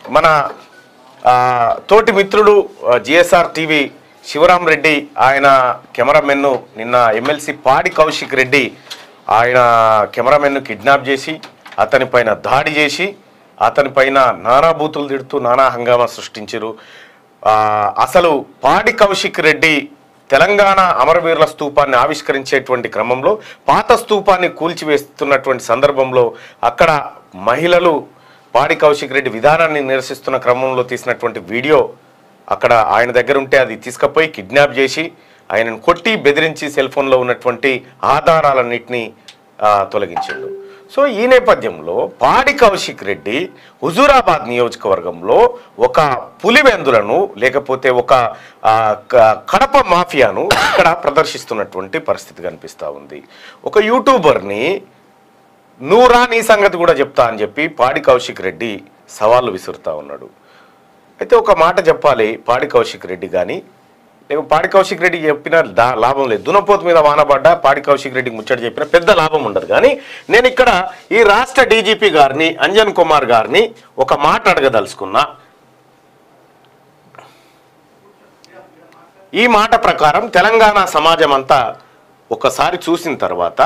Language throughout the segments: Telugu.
మన ఆ, తోటి మిత్రుడు జిఎస్ఆర్ టీవీ శివరాం రెడ్డి ఆయన కెమెరామెన్ను నిన్న ఎమ్మెల్సీ పాడి కౌశిక్ రెడ్డి ఆయన కెమెరామెన్ను కిడ్నాప్ చేసి అతని పైన దాడి చేసి అతని పైన నానా బూతులు తిడుతూ నానా హంగామా సృష్టించారు ఆ, అసలు పాడి కౌశిక్ రెడ్డి తెలంగాణ అమరవీరుల స్తూపాన్ని ఆవిష్కరించేటువంటి క్రమంలో పాత స్తూపాన్ని కూల్చివేస్తున్నటువంటి సందర్భంలో అక్కడ మహిళలు పాడి కౌశిక్ రెడ్డి విధానాన్ని నిరసిస్తున్న క్రమంలో తీసినటువంటి వీడియో అక్కడ ఆయన దగ్గర ఉంటే అది తీసుకుపోయి కిడ్నాప్ చేసి ఆయనను కొట్టి బెదిరించి సెల్ ఫోన్లో ఉన్నటువంటి ఆధారాలన్నింటినీ ఆ, తొలగించాడు సో ఈ నేపథ్యంలో పాడి కౌశిక్ రెడ్డి హుజూరాబాద్ నియోజకవర్గంలో ఒక పులివెందులను లేకపోతే ఒక ఆ, క- కడప మాఫియాను ఇక్కడ ప్రదర్శిస్తున్నటువంటి పరిస్థితి కనిపిస్తూ ఉంది ఒక యూట్యూబర్ని నువ్వు రా నీ సంగతి కూడా చెప్తా అని చెప్పి పాడి కౌశిక్ రెడ్డి సవాళ్ళు విసురుతా ఉన్నాడు అయితే ఒక మాట చెప్పాలి పాడి కౌశిక్ రెడ్డి కానీ లేక పాడి కౌశిక్ రెడ్డి చెప్పిన దా- లాభం లేదు దునపోతు మీద వానబడ్డా పాడి కౌశిక్ రెడ్డికి ముచ్చట చెప్పిన పెద్ద లాభం ఉండదు కానీ నేను ఇక్కడ ఈ రాష్ట్ర డీజీపీ గారిని అంజన్ కుమార్ గారిని ఒక మాట అడగదలుచుకున్నా ఈ మాట ప్రకారం తెలంగాణ సమాజం అంతా ఒకసారి చూసిన తర్వాత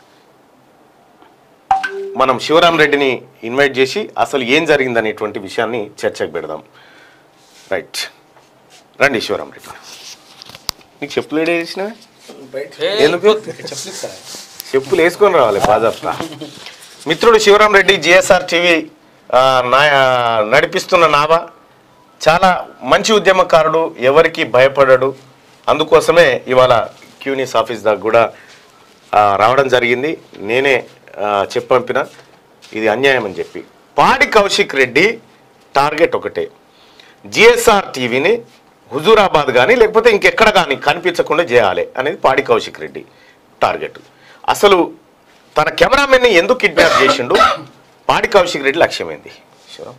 మనం శివరాం రెడ్డిని ఇన్వైట్ చేసి అసలు ఏం జరిగిందనేటువంటి విషయాన్ని చర్చకు పెడదాం రైట్ రండి శివరాం రెడ్డి నీకు చెప్పులు ఏడే చేసిన ఎందుకు చెప్పులు వేసుకొని రావాలి బాజాప్తా మిత్రుడు శివరాం రెడ్డి జిఎస్ఆర్ టీవీ ఆ, నా- నడిపిస్తున్న నావా చాలా మంచి ఉద్యమకారుడు ఎవరికి భయపడడు అందుకోసమే ఇవాళ క్యూనిస్ ఆఫీస్ దాకా కూడా ఆ, రావడం జరిగింది నేనే ఆ, చెప్పి పంపిన ఇది అన్యాయం అని చెప్పి పాడి కౌశిక్ రెడ్డి టార్గెట్ ఒకటే జిఎస్ఆర్ టీవీని హుజూరాబాద్ కానీ లేకపోతే ఇంకెక్కడ కానీ కనిపించకుండా చేయాలి అనేది పాడి కౌశిక్ రెడ్డి టార్గెట్ అసలు తన కెమెరామెన్ని ఎందుకు కిడ్నాప్ చేసిండు పాడి కౌశిక్ రెడ్డి లక్ష్యమైంది శివరాం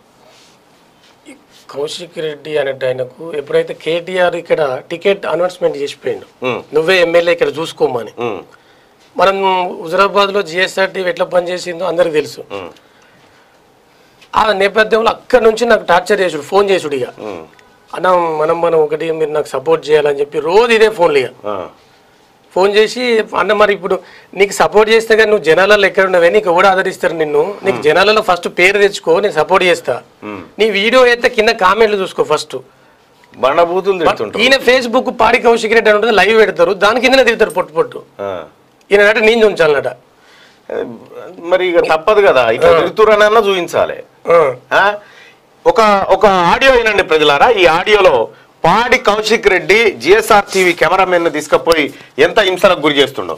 కౌశిక్ రెడ్డి అనేట ఆయనకు ఎప్పుడైతే కేటీఆర్ ఇక్కడ టికెట్ అనౌన్స్మెంట్ చేసిపోయిండు ఉమ్, నువ్వే ఎమ్మెల్యే ఇక్కడ చూసుకోమని ఉమ్, మనం హుజరాబాద్ లో జిఎస్ఆర్ టీవీ ఎట్లా పనిచేసిందో అందరికి తెలుసు ఉమ్, ఆ నేపథ్యంలో అక్కడ నుంచి నాకు టార్చర్ చేసుడు ఫోన్ చేసుడు ఇక ఉమ్, అన్న మనం మనం ఒకటి మీరు నాకు సపోర్ట్ చేయాలని చెప్పి రోజు ఇదే ఫోన్లు ఇక ఆ, ఫోన్ చేసి అన్న మరి ఇప్పుడు నీకు సపోర్ట్ చేస్తే కానీ నువ్వు జనాలలో ఎక్కడ ఉన్నావే నీకు ఎవడు ఆదరిస్తారు నిన్ను నీకు జనాలలో ఫస్ట్ పేరు తెచ్చుకో నేను సపోర్ట్ చేస్తా నీ వీడియో అయితే కింద కామెంట్లు చూసుకో ఫస్ట్ బండబూతులు తిడుతుంటారు ఈయన ఫేస్బుక్ పాడి కౌశిక్ రెడ్డి అని ఉంటుంది లైవ్ పెడతారు దాని కిందనే తిడతారు పొట్టు పొట్టు ఆ. ఈయన అంటే నేను ఉంచాలన్నట మరి ఇక తప్పదు కదా ఇట్లా తిరుగుతురనన్నా చూపించాలి ఆ? ఒక ఒక ఆడియో వినండి ప్రజలారా ఈ ఆడియోలో Padi Kaushik Reddy GSR TV cameraman తీసుకుపోయి ఎంత హింసలకు గురి చేస్తుండో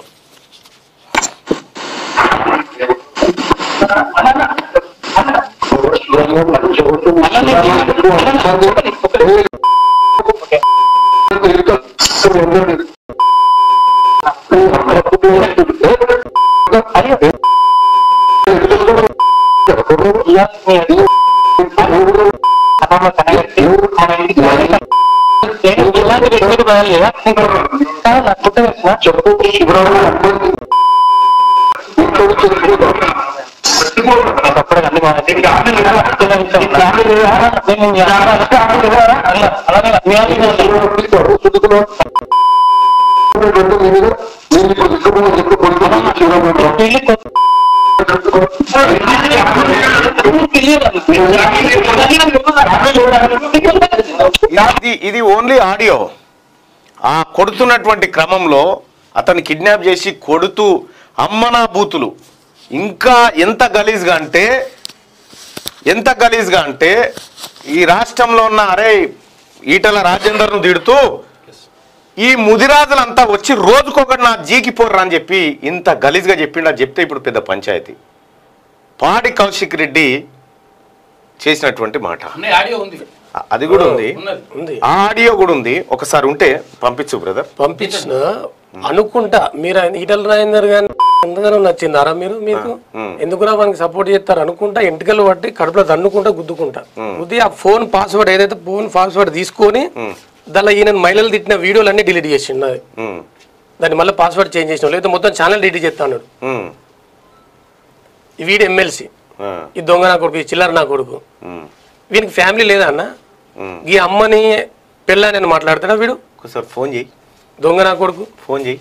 ఇది ఇది ఓన్లీ ఆడియో ఆ కొడుతున్నటువంటి క్రమంలో అతన్ని కిడ్నాప్ చేసి కొడుతూ అమ్మనా బూతులు ఇంకా ఎంత గలీజ్గా అంటే ఎంత గలీజ్గా అంటే ఈ రాష్ట్రంలో ఉన్న అరే ఈటల రాజేందర్ను తిడుతూ ఈ ముదిరాజులంతా వచ్చి రోజుకొకటి నా జీకి పోర్రా అని చెప్పి ఇంత గలీజ్గా చెప్పిండు అది చెప్తే ఇప్పుడు పెద్ద పంచాయతీ పాడి కౌశిక్ రెడ్డి చేసినటువంటి మాట ఉన్నాయి ఆడియో ఉంది అ- అది కూడా ఉంది ఉన్నది ఉంది ఆ ఆడియో కూడా ఉంది ఒకసారి ఉంటే పంపించు బ్రదర్ పంపించిన అనుకుంటా మీరు ఆయన ఈటల రాజేందర్ గారిని ఎంతగానో నచ్చిందారా మీరు మీకు ఎందుకురా వానికి సపోర్ట్ చేస్తారు అనుకుంటా ఎంటికలు పట్టి కడుపులో తన్నుకుంటా గుద్దుకుంటా గుద్ది ఆ ఫోన్ పాస్వర్డ్ ఏదైతే ఫోన్ పాస్వర్డ్ తీసుకొని దానిలో ఈయన మహిళలు తిట్టిన వీడియోలు అన్ని డిలీట్ చేసిండు అది ఉమ్, దాన్ని మళ్ళీ పాస్వర్డ్ చేంజ్ చేసిన లేకపోతే మొత్తం ఛానల్ డిలీట్ చేస్తా అన్నాడు ఉమ్, ఈ వీడు ఎమ్మెల్సీ ఆ, ఈ దొంగ నా కొడుకు ఈ చిల్లర నా కొడుకు ఉమ్, వీనికి ఫ్యామిలీ లేదా అన్న ఉమ్. ఈ అమ్మని పిల్ల నేను మాట్లాడతాడా వీడు ఒకసారి ఫోన్ చేయి దొంగ నా కొడుకు ఫోన్ చేయి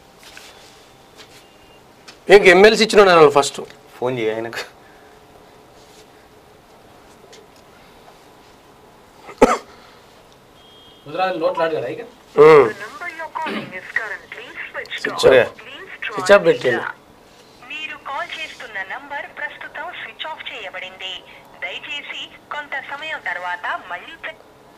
వీనికి ఎమ్మెల్సీ ఇచ్చిన ఫస్ట్ ఫోన్ చేయి ఆయనకు ఉమ్. number you're calling is currently switched off. సరే Please Switch try off పెట్టిండు. later. మీరు కాల్ చేస్తున్న నంబర్ ప్రస్తుతం స్విచ్ ఆఫ్ చేయబడింది దయచేసి కొంత సమయం తర్వాత మళ్ళీ ప్ర-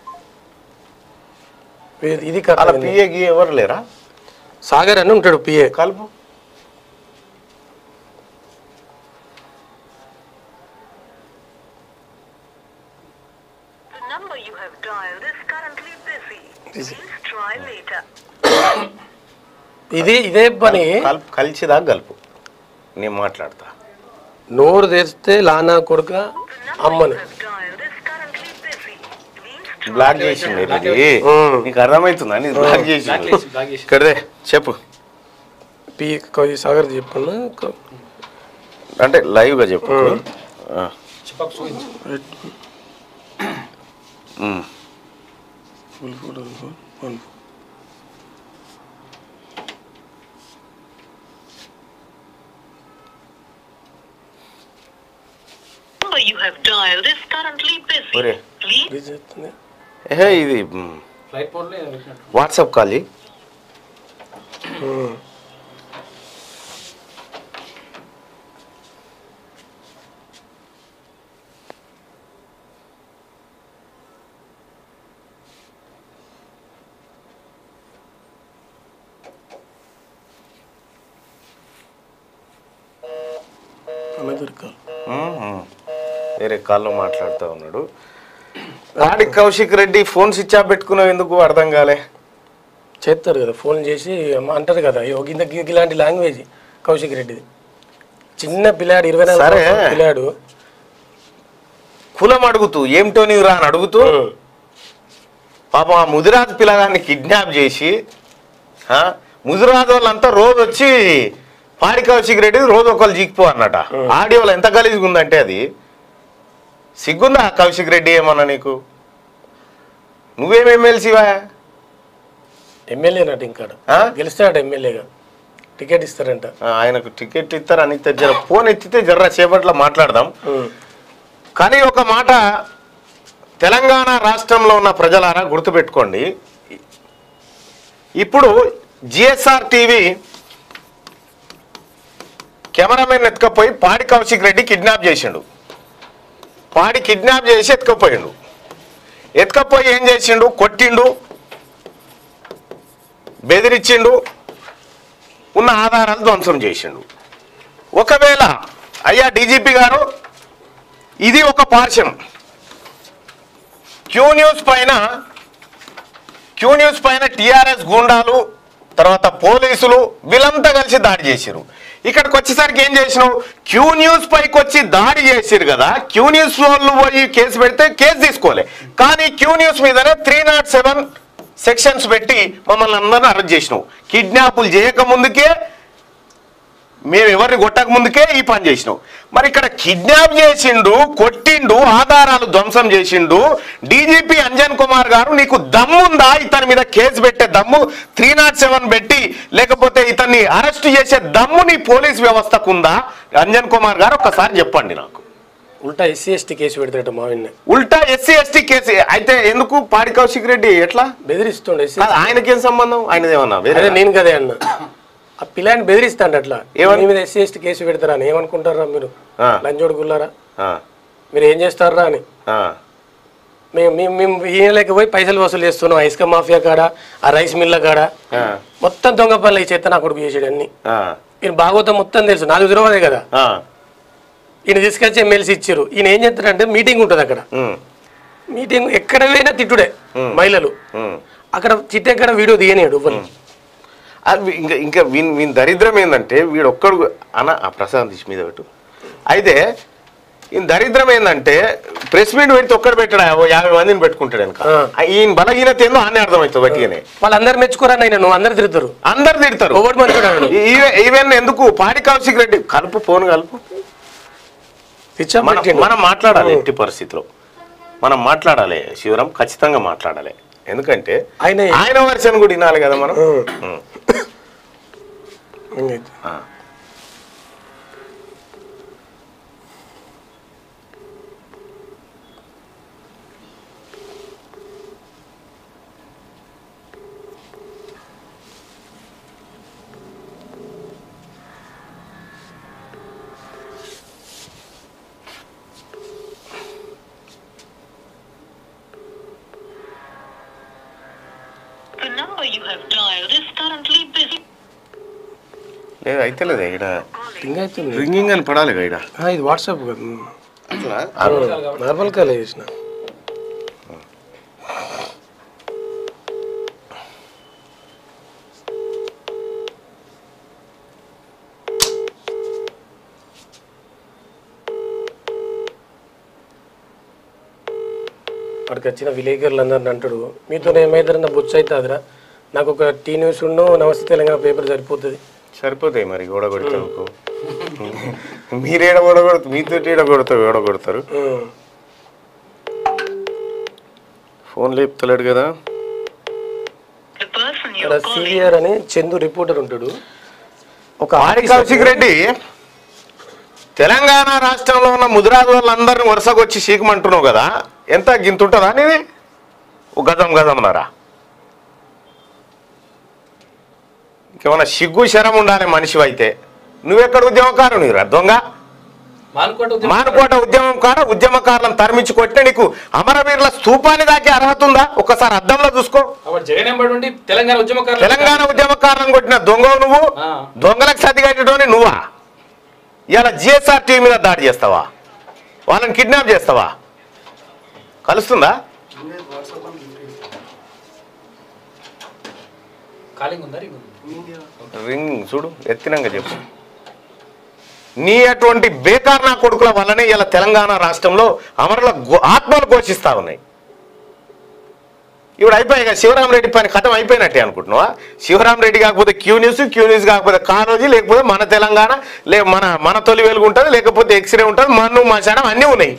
ఇది- ఇది అలా కథ పిఏకి ఎవరు లేరా సాగర్ అని ఉంటాడు పిఏ కలుపు The number you have dialed is currently busy. Please try later. ఇది ఇదే పని కలుపు కలిసిదా కలుపు నేను మాట్లాడతా నోరు తెరిస్తే లానా కొడుక The number అమ్మని you have dialed is currently busy. Please try block చేసింది ఇది ఉమ్. నీకు అర్థమవుతుందా నీకు బ్లాక్ చేసింది ఇక్కడదే చెప్పు పి కవి సాగర్ చెప్పున్నా క- అంటే లైవ్ గా చెప్పు ఆ. ఉమ్. number you have dialed is currently busy. ఒరే Please ఇది చెప్తుంది. ఏహే ఇది ఉమ్, వాట్సాప్ కాల్ చేయి ఉమ్. అన్న దొరకాలి ఉమ్. వేరే కాల్లో మాట్లాడుతూ ఉన్నాడు ఆడి Kaushik Reddy phone switch off పెట్టుకున్నావు ఎందుకు అర్థం కాలే చేస్తారు కదా ఫోన్ చేసి అమ్మ అంటారు కదా "అయ్యో, గింత గి- ఇలాంటి లాంగ్వేజ్ కౌశిక్ రెడ్డిది చిన్న పిల్లాడు ఇరవై నాలుగు సరే. సంవత్సరాల పిల్లాడు కులం అడుగుతూ ఏమిటో నీవు రా అని అడుగుతూ పాపం ఆ ముదిరాజు పిల్లగాన్ని కిడ్నాప్ చేసి ఆ, ముదిరాజు వాళ్ళంతా రోజు వచ్చి పాడి కౌశిక్ రెడ్డి రోజు ఒకళ్ళు జీకిపో అన్నట ఆడియోలో ఎంత గలీజ్గా ఉందంటే అది సిగ్గుందా ఆ కౌశిక్ రెడ్డి ఏమన్నా నీకు నువ్వేం ఎమ్మెల్సీవా ఎమ్మెల్యే నట ఇంకా ఆ? గెలుస్తాడు ఎమ్మెల్యేగా టికెట్ ఇస్తారంట ఆయనకు టికెట్ ఇస్తారు అని ఇస్తే జర ఫోన్ ఎత్తితే జర్ర చేపట్లో మాట్లాడదాం ఉమ్. కానీ ఒక మాట తెలంగాణ రాష్ట్రంలో ఉన్న ప్రజలారా గుర్తుపెట్టుకోండి ఇప్పుడు జిఎస్ఆర్ టీవీ కెమెరామెన్ ఎత్తుకపోయి పాడి కౌశిక్ రెడ్డి కిడ్నాప్ చేసిండు పాడి కిడ్నాప్ చేసి ఎత్తుకపోయిండు ఎత్తుకపోయి ఏం చేసిండు కొట్టిండు బెదిరించిండు ఉన్న ఆధారాలు ధ్వంసం చేసిండు ఒకవేళ అయ్యా డీజీపీ గారు ఇది ఒక పార్శ్వం క్యూ న్యూస్ పైన క్యూ న్యూస్ పైన టిఆర్ఎస్ గూండాలు తర్వాత పోలీసులు వీళ్ళంతా కలిసి దాడి చేసిరు ఇక్కడికి వచ్చేసరికి ఏం చేసినావు క్యూ న్యూస్ పైకి వచ్చి దాడి చేసిరు కదా క్యూ న్యూస్ వాళ్ళు పోయి కేసు పెడితే కేసు తీసుకోలే కానీ క్యూ న్యూస్ మీదనే త్రీ నాట్ సెవెన్ సెక్షన్స్ పెట్టి మమ్మల్ని అందరిని అరెస్ట్ చేసినావు కిడ్నాపులు చేయక ముందుకే మేము ఎవరిని కొట్టక ముందుకే ఈ పని చేసినాం మరి ఇక్కడ కిడ్నాప్ చేసిండు కొట్టిండు ఆధారాలు ధ్వంసం చేసిండు డీజీపీ అంజన్ కుమార్ గారు నీకు దమ్ముందా ఇతని మీద కేసు పెట్టే దమ్ము త్రీ నాట్ సెవెన్ పెట్టి లేకపోతే ఇతన్ని అరెస్ట్ చేసే దమ్ము నీ పోలీస్ వ్యవస్థకు ఉందా అంజన్ కుమార్ గారు ఒక్కసారి చెప్పండి నాకు ఉల్టా ఎస్సీ ఎస్టీ కేసు పెడతాడట మా విన్న ఉల్టా ఎస్సీ ఎస్టీ కేసు అయితే ఎందుకు పాడి కౌశిక్ రెడ్డి ఎట్లా బెదిరిస్తుండే ఎస్సీ కాదు, ఆయనకేం సంబంధం ఆయనదేమన్నా అదే వేరే నేను కదే అన్న ఆ పిల్లాన్ని బెదిరిస్తాండి అట్లా ఏమని? మీ మీద ఎస్సీ ఎస్టీ కేసు పెడతారా అని ఏమనుకుంటారా మీరు ఆ. లంచోడు గుల్లారా ఆ, మీరు ఏం చేస్తారా అని ఆ, మేము మేము మేము ఈయనలేక పోయి పైసలు వసూలు చేస్తున్నాం ఆ ఇసుక మాఫియా కాడ ఆ రైస్ మిల్ల కాడ ఆ, మొత్తం దొంగ పనులు ఈ చేత నా కొడుకు చేసాడు అన్ని ఆ, ఈయన భాగవతం మొత్తం తెలుసు నాకు తెలియదే కదా ఆ, ఈయన తీసుకొచ్చి ఎమ్మెల్సీ ఇచ్చారు ఈయన ఏం చేస్తాడంటే మీటింగ్ ఉంటుంది అక్కడ ఉమ్, మీటింగ్ ఎక్కడ పోయినా తిట్టుడే మహిళలు ఉమ్. అక్కడ చిట్టెక్కడ వీడియో తీయనియాడు ఎవ్వరు అది ఇంకా ఇంకా వీని వీని దరిద్రం ఏంటంటే వీడు ఒక్కడు అన్న ఆ ప్రసాదం తీసి మీద పెట్టు అయితే ఈయన దరిద్రం ఏంటంటే ప్రెస్ మీట్ పెడితే ఒక్కడు పెట్టాడు ఓ యాభై మందిని పెట్టుకుంటాడు వెనక ఆ. ఆ ఈయన బలహీనత ఏందో అన్నీ అర్థమవుతుంది బట్టిగానే వాళ్ళందరూ మెచ్చుకోరని ఆయన నువ్వు అందరు తిరుగుతారు అందరు తిడతారు ఒకటి మంచుకున్నాడు ఈ- ఈవెన్ ఎందుకు పాడి కౌశిక్ రెడ్డి కలుపు ఫోన్ కలుపు పిచ్చా మనం మనం మాట్లాడాలి ఎట్టి పరిస్థితిలో మనం మాట్లాడాలి శివరాం ఖచ్చితంగా మాట్లాడాలి ఎందుకంటే ఆయన ఆయన వర్షన్ కూడా వినాలి కదా మనం ఉం. ఇంకైతే. ఆ. The number you have dialed is currently busy. లేదు అయితే లేదు ఇక్కడ ఇంకైతుంది రింగింగ్ అని పడాలి కదా ఇక్కడ ఆ, ఇది వాట్సాప్ కదా అట్లా నార్మల్ కాల్ చేసిన వాడికి వచ్చిన విలేకరులు అందరిని అంటాడు మీతో ఏమైతారన్న బొచ్చు అవుతుందిరా నాకు ఒక టీ న్యూస్ ఉండు నమస్తే తెలంగాణ పేపర్ సరిపోతుంది సరిపోతాయి మరి ఓడగొడతావు మీరేడ ఓడగొడతారు మీతో ఏడగొడతావు ఓడగొడతారు ఉమ్. ఫోన్ లేపుతలేడు కదా The person ఇక్కడ you're calling సీనియర్ అని చందు రిపోర్టర్ ఉంటాడు ఒక ఆరి కౌశిక్ రెడ్డి తెలంగాణ రాష్ట్రంలో ఉన్న ముదిరాజు వాళ్ళందరిని వరుసగా వచ్చి చీకమంటున్నావు కదా ఎంత గింతుంటుందా నీది ఓ గజం గజంన్నారా ఇంకేమన్నా సిగ్గు శరం ఉండాలి మనిషి అయితే నువ్వెక్కడ ఉద్యమకారు నీరా దొంగ మానుకోట ఉద్యమం మానుకోట ఉద్యమంకార ఉద్యమకారులను తరిమించి కొట్టిన నీకు అమరవీరుల స్తూపాన్ని దాకే అర్హత ఉందా ఒక్కసారి అద్దంలో చూసుకో కాబట్టి జగన్ ఎంబడి ఉండి తెలంగాణ ఉద్యమకారులు తెలంగాణ ఉద్యమకారులను కొట్టిన దొంగవు నువ్వు ఆ. దొంగలకు సతి కట్టడోని నువ్వా ఇలా జిఎస్ఆర్ టీవీ మీద దాడి చేస్తావా వాళ్ళని కిడ్నాప్ చేస్తావా కలుస్తుందా కాలింగ్ ఉందా రింగ్ ఉందా? రింగ్ చూడు ఎత్తినాక చెప్పు నీ అటువంటి బేకార్ నా కొడుకుల వల్లనే ఇలా తెలంగాణ రాష్ట్రంలో అమరుల గో- ఆత్మలు ఘోషిస్తా ఉన్నాయి ఇప్పుడు అయిపోయాయి కదా శివరామరెడ్డి పైన కథం అయిపోయినట్టే అనుకుంటున్నావా శివరామరెడ్డి కాకపోతే క్యూ న్యూస్ క్యూ న్యూస్ కాకపోతే కారోజీ లేకపోతే మన తెలంగాణ లే మన మన తొలి వెలుగు ఉంటుంది లేకపోతే ఎక్స్రే ఉంటుంది మన్ను మశానం అన్నీ ఉన్నాయి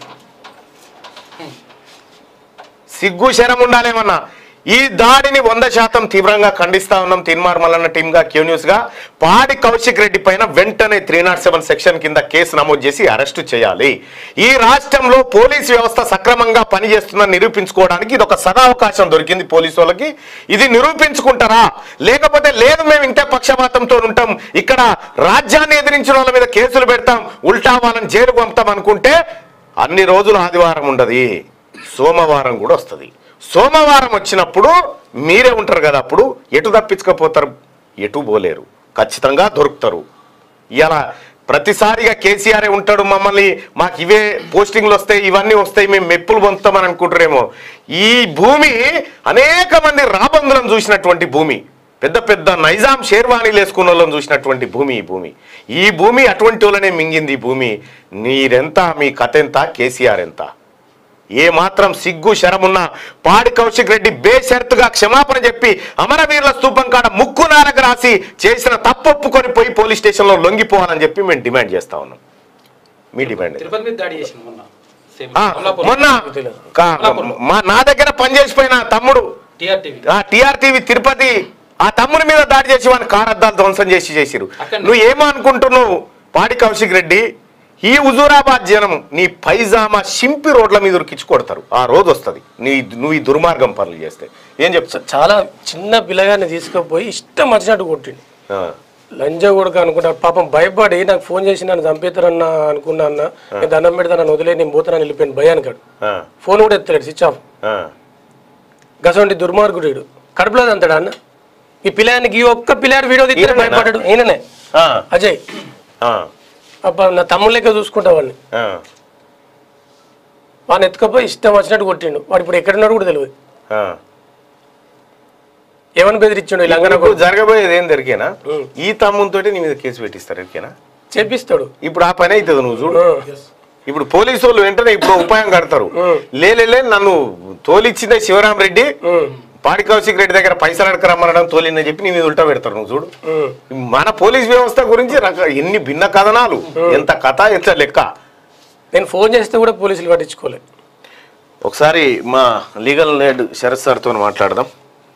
సిగ్గు శరం ఉండాలేమన్నా ఈ దాడిని వంద శాతం తీవ్రంగా ఖండిస్తా ఉన్నాం తిన్మార్ మల్లన్న టీమ్ గా క్యూ న్యూస్ గా పాడి కౌశిక్ రెడ్డి పైన వెంటనే త్రీ నాట్ సెవెన్ సెక్షన్ కింద కేసు నమోదు చేసి అరెస్టు చేయాలి ఈ రాష్ట్రంలో పోలీస్ వ్యవస్థ సక్రమంగా పనిచేస్తుందని నిరూపించుకోవడానికి ఇది ఒక సదావకాశం దొరికింది పోలీసు వాళ్ళకి ఇది నిరూపించుకుంటారా లేకపోతే లేదు మేము ఇంతే పక్షపాతంతో ఉంటాం ఇక్కడ రాజ్యాన్ని ఎదిరించిన వాళ్ళ మీద కేసులు పెడతాం ఉల్టా వాళ్ళని జైలుకు పంపుతాం అనుకుంటే అన్ని రోజులు ఆదివారం ఉండదు సోమవారం కూడా వస్తుంది సోమవారం వచ్చినప్పుడు మీరే ఉంటారు కదా అప్పుడు ఎటు తప్పించకపోతారు ఎటు పోలేరు ఖచ్చితంగా దొరుకుతారు ఇలా ప్రతిసారిగా కేసీఆరే ఉంటాడు మమ్మల్ని మాకు ఇవే పోస్టింగ్లు వస్తాయి ఇవన్నీ వస్తాయి మేము మెప్పులు పొందుతామని అనుకుంటారేమో ఈ భూమి అనేక మంది రాబందులను చూసినటువంటి భూమి పెద్ద పెద్ద నైజాం షేర్వాణీలు వేసుకున్న వాళ్ళని చూసినటువంటి భూమి ఈ భూమి ఈ భూమి అటువంటి వాళ్ళనే మింగింది ఈ భూమి నీరెంత మీ కథ ఎంత కేసీఆర్ ఎంత ఏ మాత్రం సిగ్గు శరమున్న పాడి కౌశిక్ రెడ్డి బేషరతుగా క్షమాపణ చెప్పి అమరవీరుల స్తూపం కాడ ముక్కు నారకు రాసి చేసిన తప్పు ఒప్పుకొని పోయి పోలీస్ స్టేషన్లో లొంగిపోవాలని చెప్పి మేము డిమాండ్ చేస్తా ఉన్నాం మీ డిమాండ్ తిరుపతి మీద దాడి చేసింది మొన్న సేమ్ ఆ, అమలాపురం. మొన్న కా- మా నా దగ్గర పనిచేసిపోయిన తమ్ముడు టీఆర్టీవీ ఆ టీఆర్టీవీ తిరుపతి ఆ తమ్ముని మీద దాడి చేసి వాని కారద్దాలు ధ్వంసం చేసి చేసిరు అక్కడ- నువ్వు ఏమో అనుకుంటున్నావు పాడి కౌశిక్ రెడ్డి ఈ హుజూరాబాద్ జనం నీ పైజామా సింపి రోడ్ల మీద ఉరికించి కొడతారు ఆ రోజు వస్తుంది నీ నువ్వు ఈ దుర్మార్గం పనులు చేస్తే ఏం చెప్తా చాలా చిన్న పిల్లగాన్ని తీసుకుపోయి ఇష్టం వచ్చినట్టు కొట్టిండు లంజ కొడుకు అనుకుంటా పాపం భయపడి నాకు ఫోన్ చేసి నన్ను చంపేతారన్నా అనుకున్నా అన్న నేను దండం పెడతా నన్ను వదిలే నేను పోతానని వెళ్ళిపోయాను భయానికి ఫోన్ కూడా ఎత్తాడు స్విచ్ ఆఫ్ గసంటి దుర్మార్గుడు వీడు. కడుపులో అంతాడు అన్న ఈ పిల్లానికి ఈ ఒక్క పిల్లాడు వీడియో తీస్తే ఈయననేనా? భయపడ్డాడు ఈయననే అజయ్ అబ్బా నా తమ్ముడు లెక్క చూసుకుంటా వాడిని వాడిని ఎత్తుకపోయి ఇష్టం వచ్చినట్టు కొట్టిండు వాడు ఇప్పుడు ఎక్కడున్నాడు కూడా తెలియదు ఏమని బెదిరించిండు ఈ లంగన ఇప్పుడు జరగబోయేది ఏం దొరికేనా ఈ తమ్మునితోటి నీ మీద కేసు పెట్టిస్తారు ఎరికేనా చేపిస్తాడు ఇప్పుడు ఆ పని అవుతుంది నువ్వు చూడు ఆ. ఇప్పుడు పోలీసు వాళ్ళు వెంటనే ఇప్పుడు ఉపాయం కడతారు లేలే నన్ను తోలిచ్చిందే శివరాం రెడ్డి ఉమ్, పాడి కౌశిక్ రెడ్డి దగ్గర పైసలు అడకరమ్మనడం తోలిందని చెప్పి నీ మీద ఉల్టా పెడతారు నువ్వు చూడు ఉమ్. మన పోలీస్ వ్యవస్థ గురించి రక ఎన్ని భిన్న కథనాలు ఎంత కథ ఎంత లెక్క నేను ఫోన్ చేస్తే కూడా పోలీసులు పట్టించుకోలే ఒకసారి మా లీగల్ హెడ్ శరత్ సార్తో మాట్లాడదాం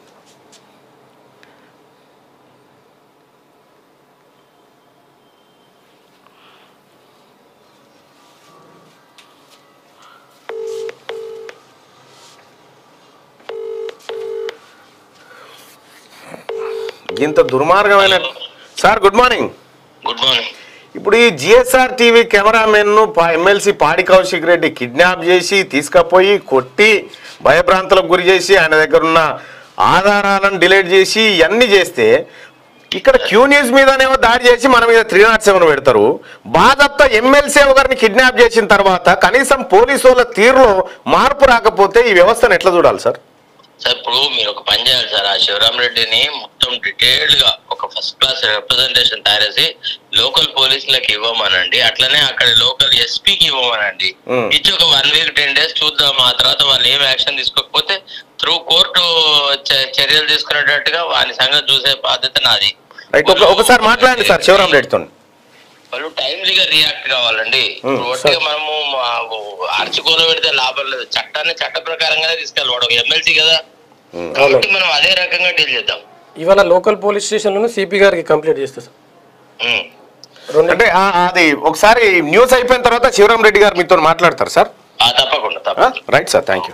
ఇంత దుర్మార్గమైన sir good morning good morning ఇప్పుడు ఈ జిఎస్ఆర్ టీవీ కెమెరామెన్ను ఎమ్మెల్సీ పాడి కౌశిక్ రెడ్డి కిడ్నాప్ చేసి తీసుకుపోయి కొట్టి భయభ్రాంతులకు గురి చేసి ఆయన దగ్గర ఉన్న ఆధారాలను డిలీట్ చేసి ఇవన్నీ చేస్తే ఇక్కడ క్యూ న్యూస్ మీదనేమో దాడి చేసి మన మీద త్రీ నాట్ సెవెన్ పెడతారు బాధతో ఎమ్మెల్సీ ఒకరిని కిడ్నాప్ చేసిన తర్వాత కనీసం పోలీసు వాళ్ళ తీరులో మార్పు రాకపోతే ఈ వ్యవస్థను ఎట్లా చూడాలి సార్ సార్ ఇప్పుడు మీరు ఒక పని చేయాలి సార్ ఆ శివరాం రెడ్డిని మొత్తం డీటెయిల్డ్ గా ఒక ఫస్ట్ క్లాస్ రిప్రజెంటేషన్ తయారు చేసి లోకల్ పోలీసులకు ఇవ్వమనండి అట్లనే అక్కడ లోకల్ ఎస్పీకి ఇవ్వమనండి Hmm. ఇచ్చి ఒక వన్ వీక్ టెన్ డేస్ చూద్దాం ఆ తర్వాత వాళ్ళు ఏం యాక్షన్ తీసుకోకపోతే త్రూ కోర్టు చర్యలు తీసుకునేటట్టుగా వాని సంగతి చూసే బాధ్యత నాది రైట్ ఒక ఒకసారి మాట్లాడండి సార్ శివరాం రెడ్డితో వాళ్ళు టైమ్లీగా రియాక్ట్ కావాలండి Hmm, ఇప్పుడు ఒట్టిగా మనము అరచుకోలో పెడితే లాభం లేదు చట్టాన్ని చట్ట ప్రకారంగానే తీసుకెళ్ళి వాడు ఎమ్మెల్సీ కదా కాబట్టి మనం అదే రకంగా డీల్ చేద్దాం ఇవాళ లోకల్ పోలీస్ స్టేషన్లోనే సిపి గారికి కంప్లీట్ చేస్తా సార్ ఉమ్. రెండు అంటే ఆ- అది ఒకసారి న్యూస్ అయిపోయిన తర్వాత శివరాం రెడ్డి గారు మీతో మాట్లాడతారు సార్ ఆ, తప్పకుండా తప్పకుండా right sir thank you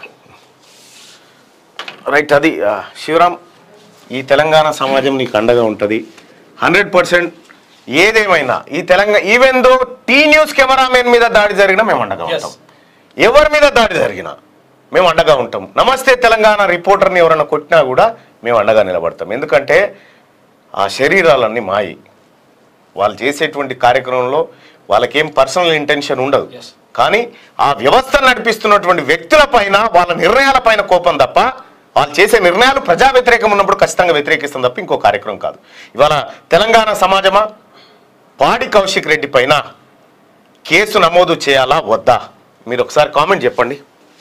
right అది ఆ, శివరాం ఈ తెలంగాణ సమాజం నీకు అండగా ఉంటుంది హండ్రెడ్ పర్సెంట్ ఏదేమైనా ఈ Telangana even though T News cameraman మీద దాడి జరిగినా మేము అండగా Yes. ఉంటాం ఎవరి మీద దాడి జరిగినా మేము అండగా ఉంటాం నమస్తే తెలంగాణ రిపోర్టర్ని ఎవరైనా కొట్టినా కూడా మేము అండగా నిలబడతాం ఎందుకంటే ఆ శరీరాలన్నీ మాయి వాళ్ళు చేసేటువంటి కార్యక్రమంలో వాళ్ళకేం పర్సనల్ ఇంటెన్షన్ ఉండదు Yes. కానీ ఆ వ్యవస్థ నడిపిస్తున్నటువంటి వ్యక్తుల పైన వాళ్ళ నిర్ణయాల పైన కోపం తప్ప వాళ్ళు చేసే నిర్ణయాలు ప్రజా వ్యతిరేకం ఉన్నప్పుడు ఖచ్చితంగా వ్యతిరేకిస్తాం తప్ప ఇంకో కార్యక్రమం కాదు ఇవాళ తెలంగాణ సమాజమా పాడి కౌశిక్ రెడ్డి పైన కేసు నమోదు చేయాలా వద్దా మీరు ఒకసారి కామెంట్ చెప్పండి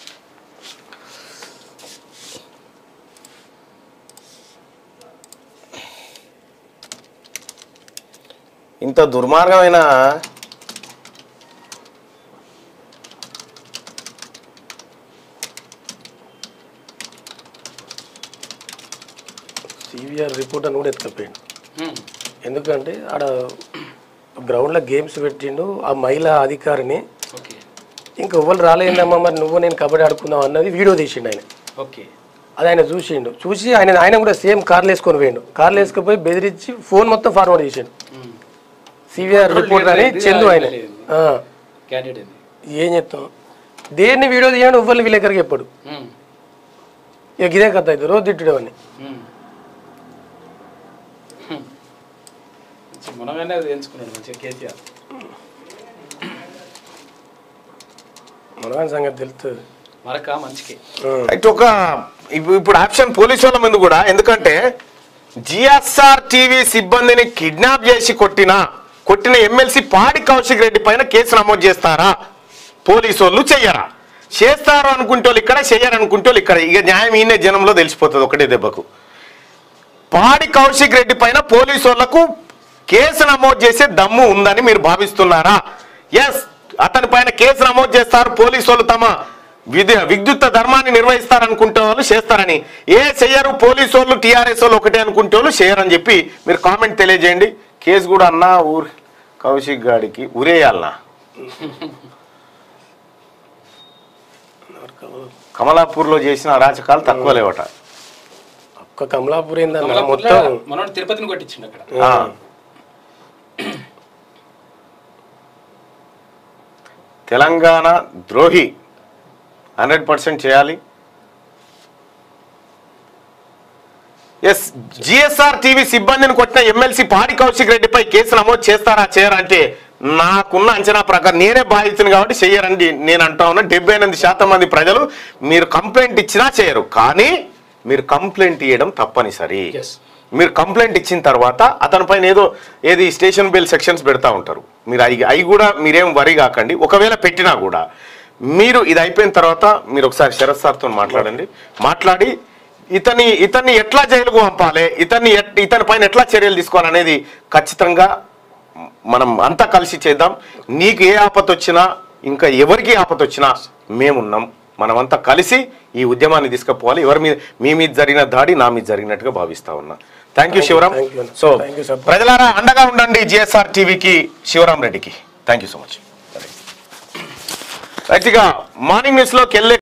ఇంత దుర్మార్గమైన సివిఆర్ రిపోర్ట్ అని కూడా ఎత్తుకపోయాడు హ్మ్. ఎందుకంటే ఆడ గ్రౌండ్లో గేమ్స్ పెట్టిండు ఆ మహిళా అధికారిని ఓకే ఇంకా ఎవ్వరు రాలేదమ్మా మరి నువ్వు నేను కబడ్డీ ఆడుకుందాం అన్నది వీడియో తీసిండు ఆయన ఓకే అది ఆయన చూసిండు చూసి ఆయన ఆయన కూడా సేమ్ కార్లు వేసుకొని పోయిండు కార్లు వేసుకుపోయి బెదిరించి ఫోన్ మొత్తం ఫార్వర్డ్ చేసిండు హ్మ్. సివిఆర్ రిపోర్ట్ అని చందు ఆయన ఆ, క్యాండిడేట్ ఏంది ఏం చెప్తాం దేన్ని వీడియో తీయండి ఎవ్వరిని వీళ్ళెక్కడికి ఎప్పుడు హ్మ్. ఇక ఇదే కథ అవుతుంది రోజు తిట్టడం అని హ్మ్. హ్మ్. మంచి మనగానే అది ఎంచుకున్నాడు మంచిగా కేసీఆర్ మనవాని సంగతి తెలుస్తుంది మరక మంచికి అయితే ఒక ఇప్పు- ఇప్పుడు ఆప్షన్ పోలీసు వాళ్ళ ముందు కూడా ఎందుకంటే జిఎస్ఆర్ టీవీ సిబ్బందిని కిడ్నాప్ చేసి కొట్టిన కొట్టిన ఎమ్మెల్సీ పాడి కౌశిక్ రెడ్డి పైన కేసు నమోదు చేస్తారా పోలీసు వాళ్ళు చెయ్యరా చేస్తారు అనుకుంటే వాళ్ళు ఇక్కడ చెయ్యరు అనుకుంటే వాళ్ళు ఇక్కడ ఇక న్యాయం ఈయన జనంలో తెలిసిపోతుంది ఒకటే దెబ్బకు పాడి కౌశిక్ రెడ్డి పైన పోలీసు వాళ్లకు కేసు నమోదు చేసే దమ్ము ఉందని మీరు భావిస్తున్నారా ఎస్ అతని పైన కేసు నమోదు చేస్తారు పోలీసు వాళ్ళు తమ విధి విద్యుత్ ధర్మాన్ని నిర్వహిస్తారు అనుకుంటే వాళ్ళు చేస్తారని ఏ చెయ్యరు పోలీసు వాళ్ళు టీఆర్ఎస్ వాళ్ళు ఒకటే అనుకుంటే వాళ్ళు చేయరని చెప్పి మీరు కామెంట్ తెలియజేయండి కేసు కూడా అన్నా ఊరు కౌశిక్ గాడికి ఉరేయాలనా కమలాపూర్లో చేసిన అరాచకాలు తక్కువ లేవట ఒక్క కమలాపూర్ ఏందన్న కమలాపూర్లో మొత్తం మనోడు తిరుపతిని కొట్టించిండు అక్కడ ఆ. తెలంగాణ ద్రోహి హండ్రెడ్ పర్సెంట్ చేయాలి ఎస్ జిఎస్ఆర్ టీవీ సిబ్బందిని కొట్టిన ఎమ్మెల్సీ పాడి కౌశిక్ రెడ్డిపై కేసు నమోదు చేస్తారా చేయరా అంటే నాకున్న అంచనా ప్రకారం నేనే బాధితుని కాబట్టి చెయ్యరండి నేను అంటా ఉన్నా డెబ్బై ఎనిమిది శాతం మంది ప్రజలు మీరు కంప్లైంట్ ఇచ్చినా చేయరు కానీ మీరు కంప్లైంట్ ఇవ్వడం తప్పనిసరి Yes. మీరు కంప్లైంట్ ఇచ్చిన తర్వాత అతని పైన ఏదో ఏది స్టేషన్ బిల్ సెక్షన్స్ పెడతా ఉంటారు మీరు అవి అవి కూడా మీరేం వరి కాకండి ఒకవేళ పెట్టినా కూడా మీరు ఇది అయిపోయిన తర్వాత మీరు ఒకసారి శరత్ సార్తో మాట్లాడండి మాట్లాడి ఇతని ఇతన్ని ఎట్లా జైలుకు పంపాలి ఇతన్ని ఎట్- ఇతని పైన ఎట్లా చర్యలు తీసుకోవాలనేది ఖచ్చితంగా మనం అంతా కలిసి చేద్దాం నీకు ఏ ఆపత వచ్చినా ఇంకా ఎవరికి ఆపత వచ్చినా మేమున్నాం మనమంతా కలిసి ఈ ఉద్యమాన్ని తీసుకుపోవాలి ఎవరి మీద మీ మీద జరిగిన దాడి నా మీద జరిగినట్టుగా భావిస్తా ఉన్నా thank you Sivaram Thank you. So Thank you, sir. ప్రజలారా అండగా ఉండండి జిఎస్ఆర్ టీవీకి శివరాం రెడ్డికి thank you so much right ఇక మార్నింగ్ న్యూస్లోకి వెళ్ళే